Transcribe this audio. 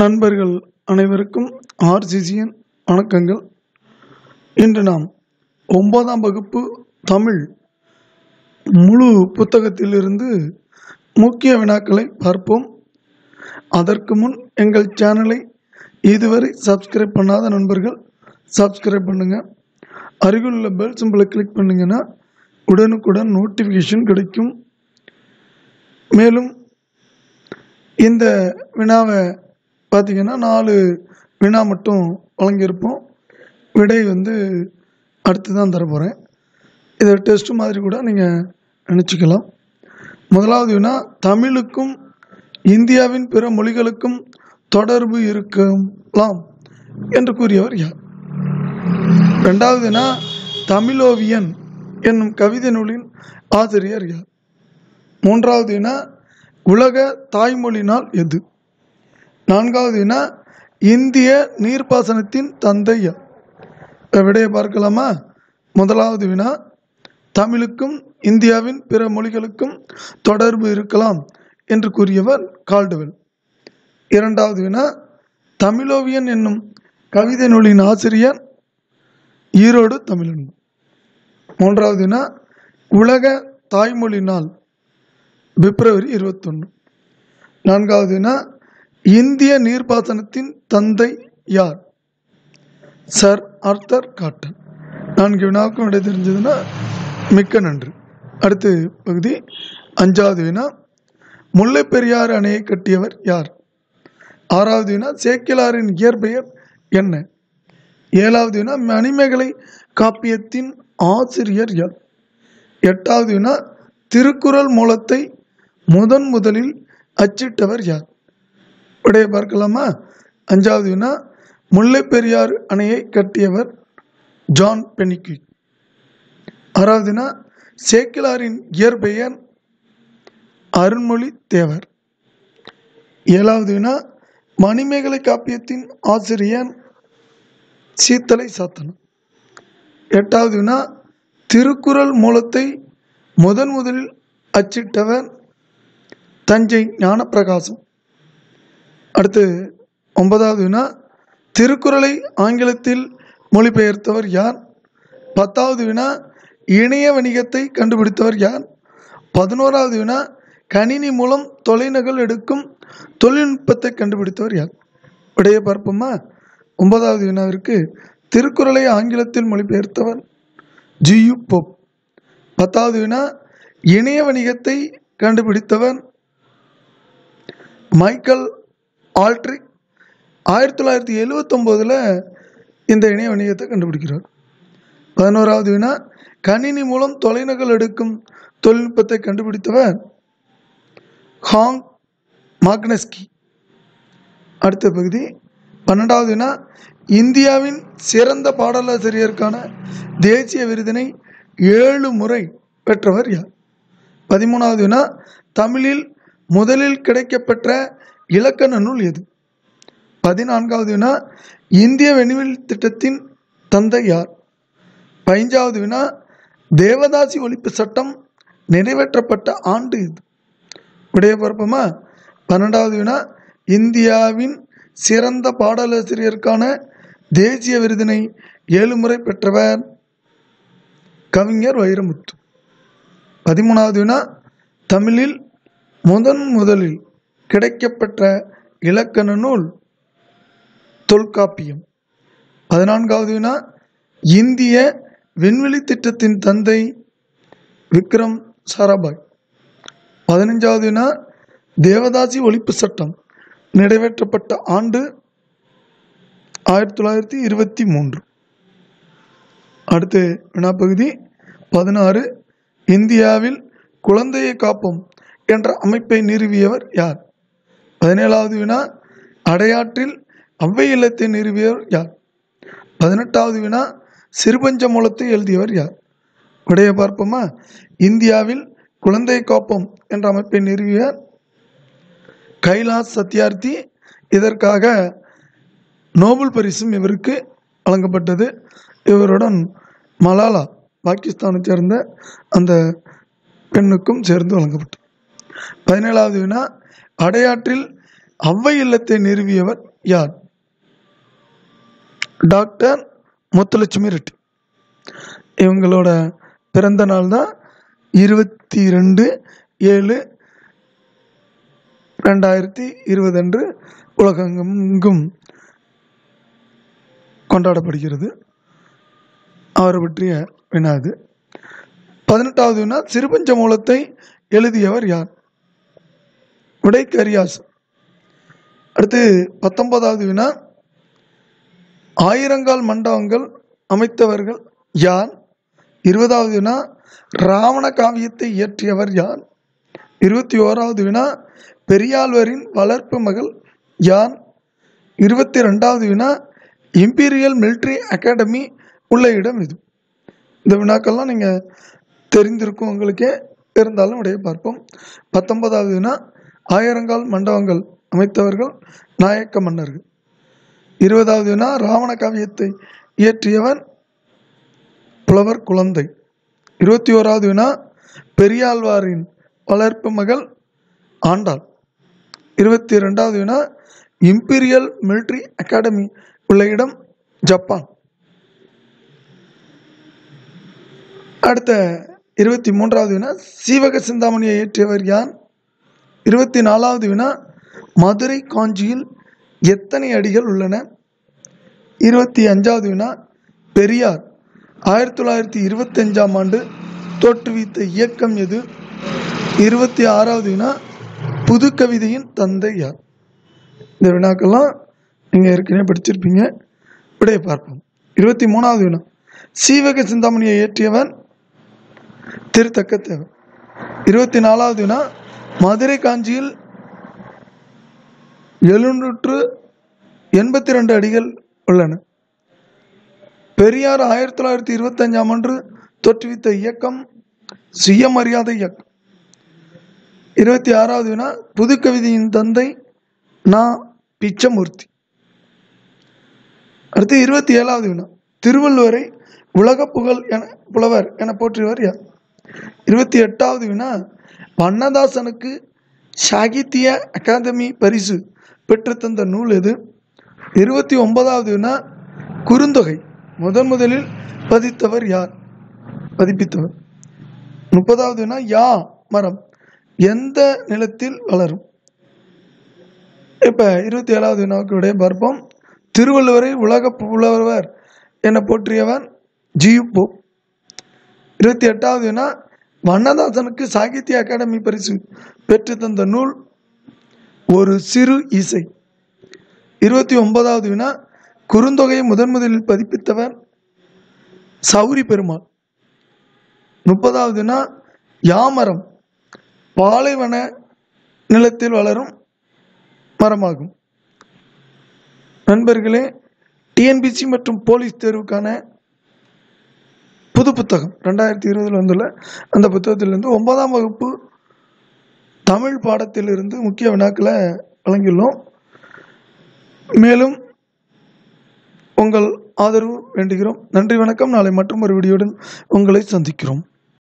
நண்பர்கள் அனைவருக்கும் ஆர்சிசியின் வணக்கங்கள் இன்று நாம் ஒன்பதாம் வகுப்பு தமிழ் முழு புத்தகத்திலிருந்து முக்கிய வினாக்களை பார்ப்போம் அதற்கு முன் எங்கள் சேனலை இதுவரை சப்ஸ்கிரைப் பண்ணாத நண்பர்கள் சப்ஸ்கிரைப் பண்ணுங்க அருகில் உள்ள பெல் சிம்பிளை கிளிக் பண்ணிங்கன்னா உடனுக்குடன் நோட்டிஃபிகேஷன் கிடைக்கும் மேலும் இந்த வினாவை பார்த்தீங்கன்னா நாலு வினா மட்டும் வழங்கியிருப்போம் விடை வந்து அடுத்து தான் தர போகிறேன் இதை டெஸ்ட் மாதிரி கூட நீங்கள் நினச்சிக்கலாம் முதலாவது வினா தமிழுக்கும் இந்தியாவின் பிற மொழிகளுக்கும் தொடர்பு இருக்கலாம் என்று கூறியவர் யார் ரெண்டாவது வினா தமிழோவியன் என்னும் கவிதை நூலின் ஆசிரியர் யார் மூன்றாவது வினா உலக தாய்மொழி நாள் எது நான்காவது வினா இந்திய நீர்ப்பாசனத்தின் தந்தை யார் இப்ப விடையை பார்க்கலாமா முதலாவது வினா தமிழுக்கும் இந்தியாவின் பிற மொழிகளுக்கும் தொடர்பு இருக்கலாம் என்று கூறியவர் கால்டுவெல் இரண்டாவது வினா தமிழோவியன் என்னும் கவிதை நூலின் ஆசிரியர் ஈரோடு தமிழன் மூன்றாவது வினா உலக தாய்மொழி நாள் பிப்ரவரி இருபத்தொன்று நான்காவது வினா இந்திய நீர்ப்பாசனத்தின் தந்தை யார் சர் ஆர்த்தர் காட்டன் நான்கு வினாவுக்கும் விடை தெரிஞ்சதுன்னா மிக்க நன்றி அடுத்து பகுதி அஞ்சாவது வினா முல்லை பெரியாறு அணையை கட்டியவர் யார் ஆறாவது வினா சேக்கிலாரின் இயற்பெயர் என்ன ஏழாவது வினா மணிமேகலை காப்பியத்தின் ஆசிரியர் யார் எட்டாவது வினா திருக்குறள் மூலத்தை முதன் முதலில் அச்சிட்டவர் யார் விடைய பார்க்கலாமா அஞ்சாவது வினா முல்லை பெரியாறு அணையை கட்டியவர் ஜான் பெனிக்விக் ஆறாவது வினா சேக்கிலாரின் இயற்பெயர் அருண்மொழி தேவர் ஏழாவது வினா மணிமேகலை காப்பியத்தின் ஆசிரியர் சீத்தலை சாத்தனம் எட்டாவது வினா திருக்குறள் மூலத்தை முதன் முதலில் அச்சிட்டவர் தஞ்சை ஞானப்பிரகாசம் அடுத்து ஒன்பதாவது வினா திருக்குறளை ஆங்கிலத்தில் மொழிபெயர்த்தவர் யார் பத்தாவது வினா இணைய வணிகத்தை கண்டுபிடித்தவர் யார் பதினோராவது வினா கணினி மூலம் தொலைநகல் எடுக்கும் தொழில்நுட்பத்தை கண்டுபிடித்தவர் யார் விடைய பார்ப்போமா ஒன்பதாவது வினாவிற்கு திருக்குறளை ஆங்கிலத்தில் மொழிபெயர்த்தவர் ஜியு போப் பத்தாவது வினா இணைய வணிகத்தை கண்டுபிடித்தவர் மைக்கேல் ஆல்ட்ரிக் ஆயிரத்தி தொள்ளாயிரத்தி எழுவத்தொம்போதில் இந்த இணைய வணிகத்தை கண்டுபிடிக்கிறார் பதினோராவது வினா கணினி மூலம் தொலைநகல் எடுக்கும் தொழில்நுட்பத்தை கண்டுபிடித்தவர் ஹாங் மாக்னஸ்கி அடுத்த பகுதி பன்னெண்டாவது வினா இந்தியாவின் சிறந்த பாடலாசிரியருக்கான தேசிய விருதினை ஏழு முறை பெற்றவர் யார் பதிமூணாவது வினா தமிழில் முதலில் கிடைக்கப்பெற்ற இலக்கண நூல் எது பதினான்காவது வினா இந்திய விண்வெளி திட்டத்தின் தந்தை யார் பதினஞ்சாவது வினா தேவதாசி ஒழிப்பு சட்டம் நிறைவேற்றப்பட்ட ஆண்டு இது விடைய பார்ப்போமா பன்னெண்டாவது வினா இந்தியாவின் சிறந்த பாடலாசிரியருக்கான தேசிய விருதினை ஏழு முறை பெற்றவர் கவிஞர் வைரமுத்து பதிமூணாவது வினா தமிழில் முதன் முதலில் கிடைக்கப்பெற்ற இலக்கண நூல் தொல்காப்பியம் பதினான்காவது வினா இந்திய விண்வெளி திட்டத்தின் தந்தை விக்ரம் சாராபாய் பதினஞ்சாவது வினா தேவதாசி ஒழிப்பு சட்டம் நிறைவேற்றப்பட்ட ஆண்டு ஆயிரத்தி தொள்ளாயிரத்தி இருபத்தி மூன்று அடுத்து வினாப்பகுதி பதினாறு இந்தியாவில் குழந்தையை காப்போம் என்ற அமைப்பை நிறுவியவர் யார் பதினேழாவது வினா அடையாற்றில் அவ்வை இல்லத்தை நிறுவியவர் யார் பதினெட்டாவது வினா சிறுபஞ்ச மூலத்தை எழுதியவர் யார் விடைய பார்ப்போமா இந்தியாவில் குழந்தை காப்போம் என்ற அமைப்பை நிறுவிய கைலாஸ் சத்யார்த்தி இதற்காக நோபல் பரிசும் இவருக்கு வழங்கப்பட்டது இவருடன் மலாலா பாகிஸ்தானை சேர்ந்த அந்த பெண்ணுக்கும் சேர்ந்து வழங்கப்பட்டது பதினேழாவது வினா அடையாற்றில் அவ்வை இல்லத்தை நிறுவியவர் யார் டாக்டர் முத்துலட்சுமி ரெட்டி இவங்களோட பிறந்த நாள் தான் இருபத்தி ரெண்டு ஏழு ரெண்டாயிரத்தி இருபது அன்று உலகெங்கும் கொண்டாடப்படுகிறது அவரை பற்றிய வினா இது பதினெட்டாவது வினா சிறுபஞ்ச மூலத்தை எழுதியவர் யார் விடை கரியாஸ் அடுத்து பத்தொன்பதாவது வினா ஆயிரங்கால் மண்டபங்கள் அமைத்தவர்கள் யார் இருபதாவது வினா ராவண காவியத்தை இயற்றியவர் யார் இருபத்தி ஓராவது வினா பெரியாழ்வரின் வளர்ப்பு மகள் யார் இருபத்தி ரெண்டாவது வினா இம்பீரியல் மிலிட்ரி அகாடமி உள்ள இடம் இது இந்த வினாக்கள்லாம் நீங்கள் தெரிந்திருக்கும் உங்களுக்கே இருந்தாலும் விடைய பார்ப்போம் பத்தொன்பதாவது வினா ஆயிரங்கால் மண்டபங்கள் அமைத்தவர்கள் நாயக்க மன்னர்கள் இருபதாவது வினா ராவண காவியத்தை இயற்றியவர் புலவர் குழந்தை இருபத்தி ஓராவது வினா பெரியாழ்வாரின் வளர்ப்பு மகள் ஆண்டாள் இருபத்தி ரெண்டாவது வினா இம்பீரியல் மிலிட்ரி அகாடமி உள்ள இடம் ஜப்பான் அடுத்த இருபத்தி மூன்றாவது வினா சீவக சிந்தாமணியை இயற்றியவர் யார் இருபத்தி நாலாவது வினா மதுரை காஞ்சியில் எத்தனை அடிகள் உள்ளன இருபத்தி அஞ்சாவது வினா பெரியார் ஆயிரத்தி தொள்ளாயிரத்தி இருபத்தஞ்சாம் ஆண்டு தோற்றுவித்த இயக்கம் எது இருபத்தி ஆறாவது வினா புது கவிதையின் தந்தை யார் இந்த வினாக்கெல்லாம் நீங்கள் ஏற்கனவே படிச்சிருப்பீங்க விடையை பார்ப்போம் இருபத்தி மூணாவது வினா சீவக சிந்தாமணியை இயற்றியவர் திருத்தக்கத்தேவர் இருபத்தி நாலாவது வினா மதுரை காஞ்சியில் எழுநூற்று எண்பத்தி ரெண்டு அடிகள் உள்ளன பெரியார் ஆயிரத்தி தொள்ளாயிரத்தி இருபத்தஞ்சாம் ஆண்டு தோற்றுவித்த இயக்கம் சுயமரியாதை இயக்கம் இருபத்தி ஆறாவது வினா புது கவிதையின் தந்தை நா பிச்சமூர்த்தி அடுத்து இருபத்தி ஏழாவது வினா திருவள்ளுவரை உலக புகழ் என புலவர் என போற்றியவர் யார் இருபத்தி எட்டாவது வினா வண்ணதாசனுக்கு சாகித்ய அகாதமி பரிசு பெற்றுத்தந்த நூல் எது இருபத்தி ஒன்பதாவது வினா குறுந்தொகை முதன் முதலில் பதித்தவர் யார் பதிப்பித்தவர் முப்பதாவது வினா யா மரம் எந்த நிலத்தில் வளரும் இப்போ இருபத்தி ஏழாவது வினாவுக்கு விடைய பார்ப்போம் திருவள்ளுவரை உலக புலவர் என போற்றியவர் ஜி போப் இருபத்தி எட்டாவது வினா வண்ணதாசனுக்கு சாகித்ய அகாடமி பரிசு பெற்று தந்த நூல் ஒரு சிறு இசை இருபத்தி ஒன்பதாவது வினா குறுந்தொகையை முதன் முதலில் பதிப்பித்தவர் சௌரி பெருமாள் முப்பதாவது வினா யாமரம் பாலைவன நிலத்தில் வளரும் மரமாகும் நண்பர்களே டிஎன்பிசி மற்றும் போலீஸ் தேர்வுக்கான புது புத்தகம் ரெண்டாயிரத்தி இருபதில் வந்துள்ள அந்த புத்தகத்திலிருந்து ஒன்பதாம் வகுப்பு தமிழ் பாடத்திலிருந்து முக்கிய வினாக்களை வழங்கியுள்ளோம் மேலும் உங்கள் ஆதரவு வேண்டுகிறோம் நன்றி வணக்கம் நாளை மற்றும் ஒரு வீடியோடன் உங்களை சந்திக்கிறோம்